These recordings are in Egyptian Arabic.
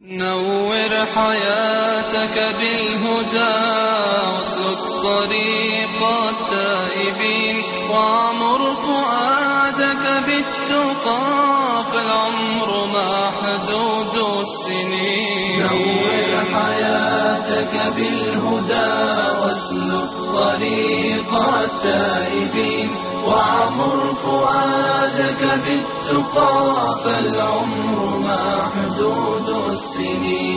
نور حياتك بالهدى واسلك طريق التائبين وعمر فؤادك بالتقى فالعمر محدود السنين نور حياتك بالهدى واسلك طريق التائبين وعمر فؤادك بالتقى فالعمر محدود السنين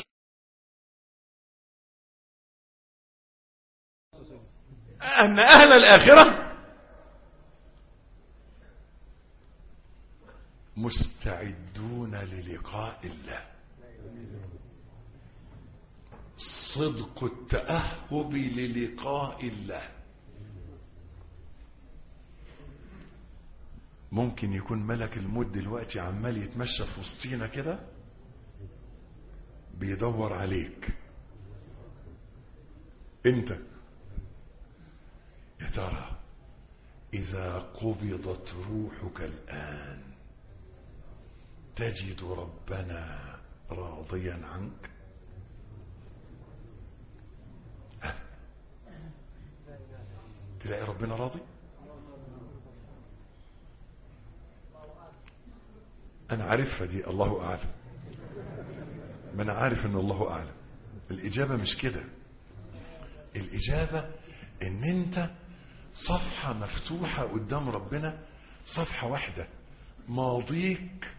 أن أهل الآخرة مستعدون للقاء الله صدق التأهب للقاء الله ممكن يكون ملك الموت دلوقتي عمال يتمشى في وسطينا كده بيدور عليك انت يا ترى إذا قبضت روحك الآن تجد ربنا راضيا عنك أه. تلاقي ربنا راضي أنا عارفها دي الله أعلم ما أنا عارف أن الله أعلم الإجابة مش كده الإجابة أن أنت صفحة مفتوحة قدام ربنا صفحة واحدة ماضيك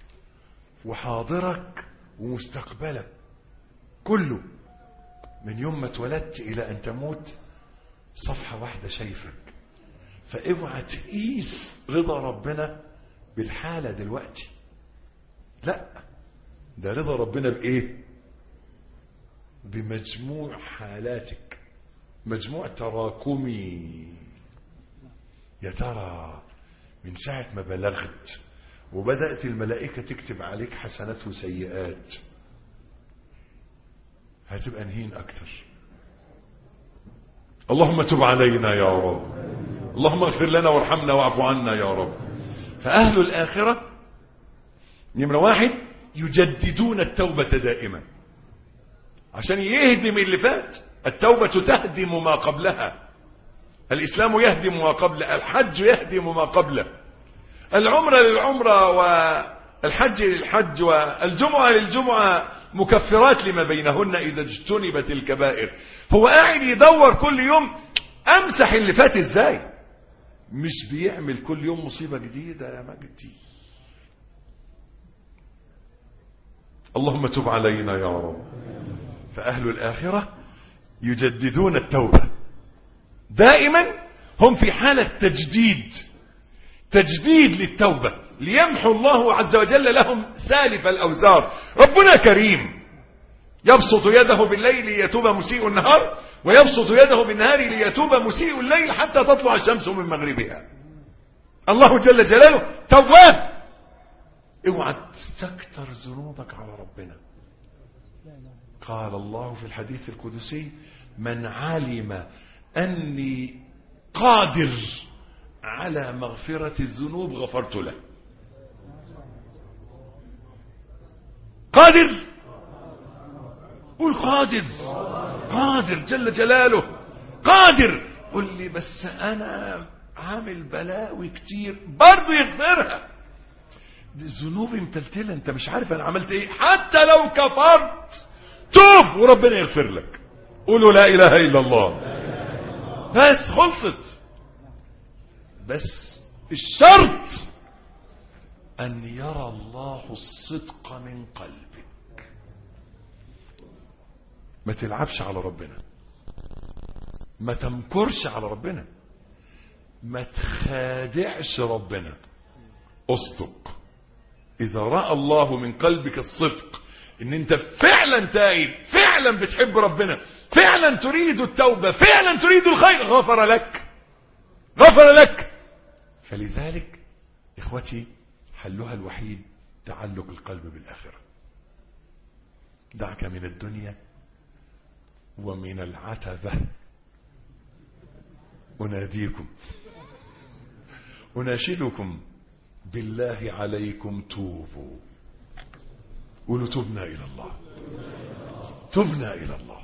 وحاضرك ومستقبلك كله من يوم ما اتولدت إلى أن تموت صفحة واحدة شايفك فاوعى تقيس رضا ربنا بالحالة دلوقتي لا ده رضا ربنا بإيه بمجموع حالاتك مجموع تراكمي يا ترى من ساعة ما بلغت وبدأت الملائكة تكتب عليك حسنات وسيئات هتبقى نهين أكتر اللهم تب علينا يا رب اللهم اغفر لنا وارحمنا واعف عنا يا رب فأهل الآخرة نمرة واحد يجددون التوبة دائما عشان يهدم اللي فات التوبة تهدم ما قبلها الإسلام يهدم ما قبله الحج يهدم ما قبله العمرة للعمرة والحج للحج والجمعة للجمعة مكفرات لما بينهن إذا اجتنبت الكبائر هو قاعد يدور كل يوم أمسح اللي فات إزاي مش بيعمل كل يوم مصيبة جديدة يا مجدي اللهم تب علينا يا رب فأهل الآخرة يجددون التوبة دائما هم في حالة تجديد تجديد للتوبة ليمحو الله عز وجل لهم سالف الأوزار ربنا كريم يبسط يده بالليل ليتوب مسيء النهار ويبسط يده بالنهار ليتوب مسيء الليل حتى تطلع الشمس من مغربها الله جل جلاله تواب اوعى تستكتر ذنوبك على ربنا قال الله في الحديث القدسي من علم أني قادر على مغفرة الذنوب غفرت له قادر قول قادر قادر جل جلاله قادر قل لي بس أنا عامل بلاوي كتير برضه يغفرها دي ذنوبي متلتلة انت مش عارف انا عملت ايه حتى لو كفرت توب وربنا يغفر لك قولوا لا اله الا الله بس خلصت بس الشرط ان يرى الله الصدق من قلبك ما تلعبش على ربنا ما تمكرش على ربنا ما تخادعش ربنا اصدق اذا رأى الله من قلبك الصدق ان انت فعلا تائب فعلا بتحب ربنا فعلا تريد التوبة فعلا تريد الخير غفر لك غفر لك فلذلك اخوتي حلها الوحيد تعلق القلب بالآخرة دعك من الدنيا ومن العتبة أناديكم أناشدكم بالله عليكم توبوا قولوا تبنا إلى الله تبنا إلى الله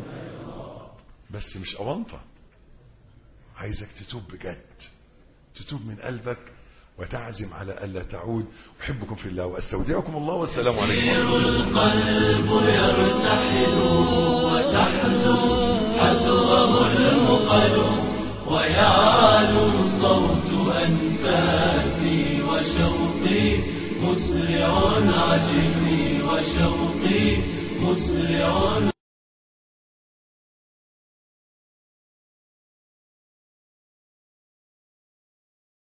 بس مش أونطة عايزك تتوب بجد تتوب من قلبك وتعزم على ألا تعود أحبكم في الله وأستودعكم الله والسلام عليكم ورحمة الله القلب يرتحل وتحلو حذره المقل ويعلو صوت أنفاسي وشوقي مسرع عجزي وشوقي مسرع